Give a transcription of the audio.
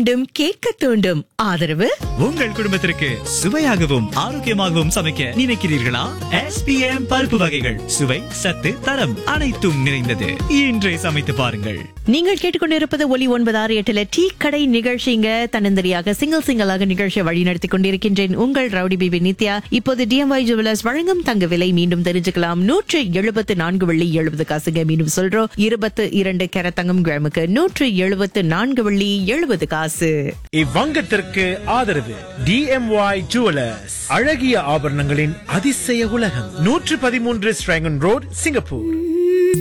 மீண்டும் கேட்க தூண்டும் ஆதரவு உங்கள் குடும்பத்திற்கு சுவையாகவும் ஆரோக்கியமாகவும் சமைக்க நினைக்கிறீர்களா SPM பருப்பு வகைகள் சுவை சத்து தரம் அனைத்தும் நிறைந்தது இன்றே சமைத்து பாருங்கள் நீங்கள் கேட்டுக்கொண்டிருப்பது ஒலி ஒன்பது ஆறு எட்டுல டீ கடை நிகழ்ச்சிங்க தன்னந்தரியாக சிங்கிள் சிங்கிளாக நிகழ்ச்சியை வழி நடத்தி கொண்டிருக்கின்றேன் உங்கள் ரவுடி பிபி நித்யா இப்போது டிஎம்ஒய் ஜுவலர்ஸ் வழங்கும் தங்க விலை மீண்டும் தெரிஞ்சுக்கலாம் நூற்று எழுபத்து நான்கு வெள்ளி எழுபது காசுங்க மீண்டும் சொல்றோம் இருபத்து இரண்டு கேரட் தங்கம் கிராமுக்கு நூற்று எழுபத்து நான்கு வெள்ளி எழுபது காசு இவ்வங்கத்திற்கு ஆதரவு டிஎம்ஒய் ஜுவலர்ஸ் அழகிய ஆபரணங்களின் அதிசய உலகம் நூற்று பதிமூன்று ஸ்ட்ராங்கன் ரோட் சிங்கப்பூர்